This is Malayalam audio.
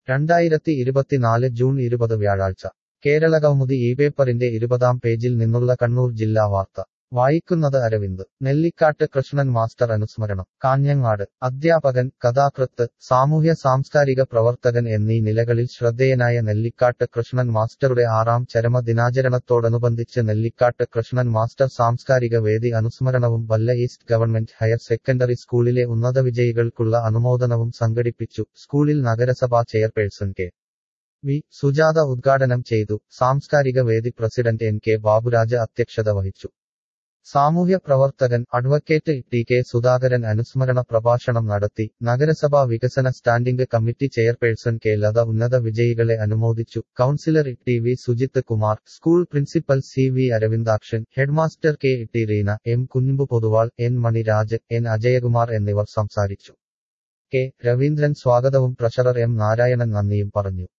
രണ്ടായിരത്തി ഇരുപത്തിനാല് ജൂൺ ഇരുപത് വ്യാഴാഴ്ച കേരളകൗമുദി ഈ പേപ്പറിന്റെ ഇരുപതാം പേജിൽ നിന്നുള്ള കണ്ണൂർ ജില്ലാ വാർത്ത വായിക്കുന്നത് അരവിന്ദ് നെല്ലിക്കാട്ട് കൃഷ്ണൻ മാസ്റ്റർ അനുസ്മരണം കാഞ്ഞങ്ങാട് അധ്യാപകൻ കഥാകൃത്ത് സാമൂഹ്യ സാംസ്കാരിക പ്രവർത്തകൻ എന്നീ നിലകളിൽ ശ്രദ്ധേയനായ നെല്ലിക്കാട്ട് കൃഷ്ണൻ മാസ്റ്ററുടെ ആറാം ചരമ ദിനാചരണത്തോടനുബന്ധിച്ച് നെല്ലിക്കാട്ട് കൃഷ്ണൻ മാസ്റ്റർ സാംസ്കാരിക വേദി അനുസ്മരണവും വല്ല ഈസ്റ്റ് ഗവൺമെന്റ് ഹയർ സെക്കൻഡറി സ്കൂളിലെ ഉന്നത വിജയികൾക്കുള്ള അനുമോദനവും സംഘടിപ്പിച്ചു സ്കൂളിൽ നഗരസഭാ ചെയർപേഴ്സൺ കെ വി സുജാത ഉദ്ഘാടനം ചെയ്തു സാംസ്കാരിക വേദി പ്രസിഡന്റ് എൻ കെ ബാബുരാജ് അധ്യക്ഷത വഹിച്ചു സാമൂഹ്യ പ്രവർത്തകൻ അഡ്വക്കേറ്റ് ടി കെ സുധാകരൻ അനുസ്മരണ പ്രഭാഷണം നടത്തി നഗരസഭാ വികസന standing committee chairperson K Latha ഉന്നത വിജയികളെ അനുമോദിച്ചു councillor T V Sujith Kumar school principal C V Aravindakshan headmaster K T Reena M Kunhambu Poduval N Maniraj N Ajayakumar എന്നിവർ സംസാരിച്ചു കെ രവീന്ദ്രൻ സ്വാഗതവും ട്രഷറർ എം നാരായണൻ നന്ദിയും പറഞ്ഞു